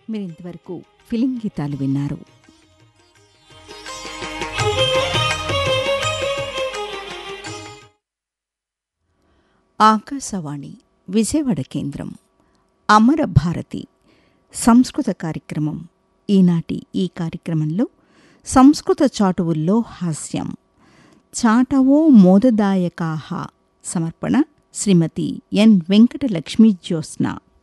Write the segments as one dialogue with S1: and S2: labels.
S1: మీరు ఇంతవరకు ఫిలిం గీతాలు విన్నారు ఆకాశవాణి విజయవాడ కేంద్రం అమర భారతి సంస్కృత కార్యక్రమం ఈనాటి ఈ కార్యక్రమంలో సంస్కృత చాటువుల్లో హాస్యం చాటవో మోదదాయకాహ సమర్పణ శ్రీమతి ఎన్ వెంకటలక్ష్మీ జ్యోత్స్న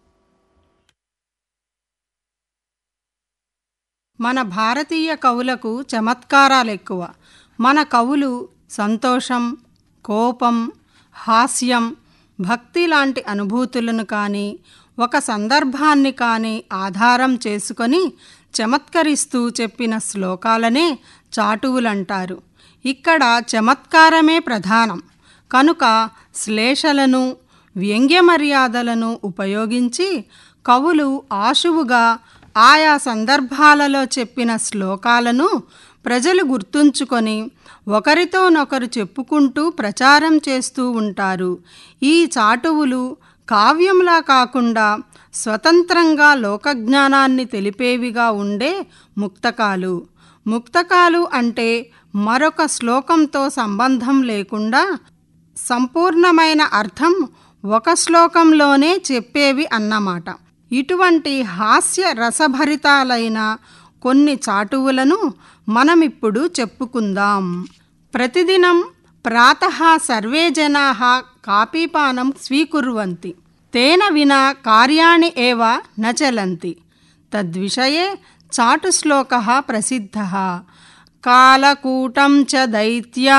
S2: మన భారతీయ కవులకు చమత్కారాలు ఎక్కువ మన కవులు సంతోషం కోపం హాస్యం భక్తి లాంటి అనుభూతులను కానీ ఒక సందర్భాన్ని కానీ ఆధారం చేసుకొని చమత్కరిస్తూ చెప్పిన శ్లోకాలనే చాటువులంటారు ఇక్కడ చమత్కారమే ప్రధానం కనుక శ్లేషలను వ్యంగ్యమర్యాదలను ఉపయోగించి కవులు ఆశువుగా ఆయా సందర్భాలలో చెప్పిన శ్లోకాలను ప్రజలు గుర్తుంచుకొని ఒకరితోనొకరు చెప్పుకుంటూ ప్రచారం చేస్తూ ఉంటారు ఈ చాటువులు కావ్యంలా కాకుండా స్వతంత్రంగా లోకజ్ఞానాన్ని తెలిపేవిగా ఉండే ముక్తకాలు ముక్తకాలు అంటే మరొక శ్లోకంతో సంబంధం లేకుండా సంపూర్ణమైన అర్థం ఒక శ్లోకంలోనే చెప్పేవి అన్నమాట ఇటువంటి హాస్య రసభరితాలైన కొన్ని చాటువులను మనమిప్పుడు చెప్పుకుందాం ప్రతిదినం ప్రాతः సర్వే జనాः కాపీపానం స్వీకుర్వంతి తేన వినా కార్యాణి ఏవ న చలంతి తద్విషయే చాటుశ్లోకः ప్రసిద్ధः కాలకూటం చ దైత్యా